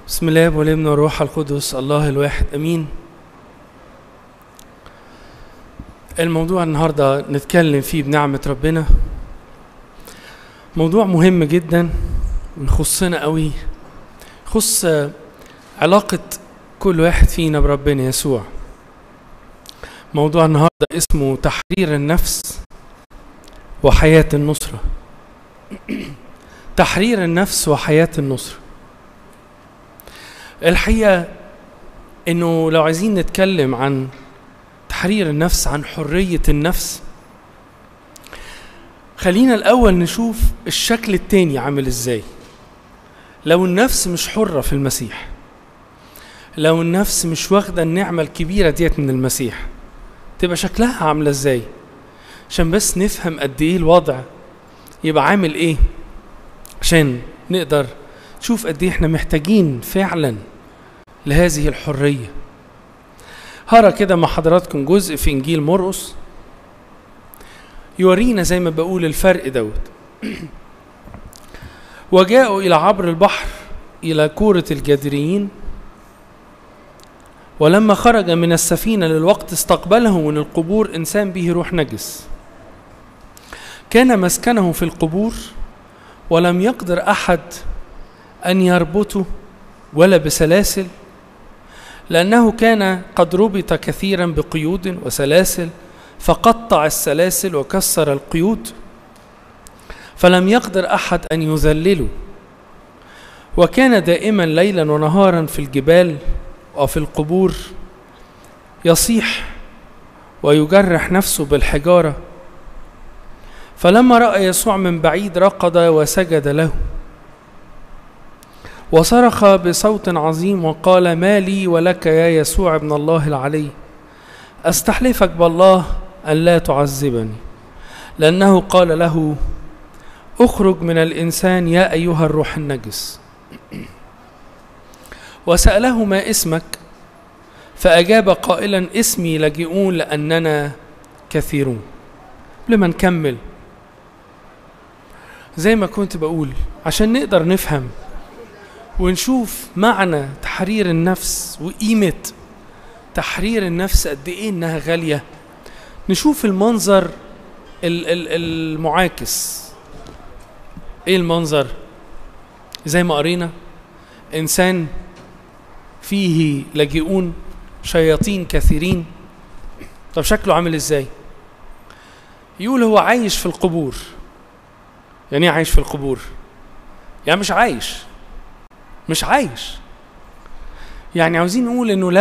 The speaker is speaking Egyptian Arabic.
بسم الله والابن والروح القدس الله الواحد امين الموضوع النهارده نتكلم فيه بنعمه ربنا موضوع مهم جدا ويخصنا قوي يخص علاقه كل واحد فينا بربنا يسوع موضوع النهارده اسمه تحرير النفس وحياه النصره تحرير النفس وحياه النصره الحقيقه انه لو عايزين نتكلم عن تحرير النفس عن حريه النفس خلينا الاول نشوف الشكل التاني عامل ازاي لو النفس مش حره في المسيح لو النفس مش واخده النعمه الكبيره ديت من المسيح تبقى شكلها عامله ازاي عشان بس نفهم قد ايه الوضع يبقى عامل ايه عشان نقدر نشوف قد ايه احنا محتاجين فعلا لهذه الحريه هرى كده مع حضراتكم جزء في انجيل مرقس يورينا زي ما بقول الفرق دوت وجاءوا الى عبر البحر الى كوره الجادريين ولما خرج من السفينه للوقت استقبله من القبور انسان به روح نجس كان مسكنه في القبور ولم يقدر احد ان يربطه ولا بسلاسل لانه كان قد ربط كثيرا بقيود وسلاسل فقطع السلاسل وكسر القيود فلم يقدر احد ان يذلله وكان دائما ليلا ونهارا في الجبال وفي القبور يصيح ويجرح نفسه بالحجاره فلما راى يسوع من بعيد رقد وسجد له وصرخ بصوت عظيم وقال ما لي ولك يا يسوع ابن الله العلي استحلفك بالله ان لا تعذبني لانه قال له اخرج من الانسان يا ايها الروح النجس وساله ما اسمك فاجاب قائلا اسمي لجئون لاننا كثيرون لما نكمل زي ما كنت بقول عشان نقدر نفهم ونشوف معنى تحرير النفس وقيمة تحرير النفس قد ايه انها غالية نشوف المنظر المعاكس ايه المنظر زي ما قرينا انسان فيه لاجئون شياطين كثيرين طب شكله عامل ازاي يقول هو عايش في القبور يعني ايه عايش في القبور يعني مش عايش مش عايش يعني عاوزين نقول انه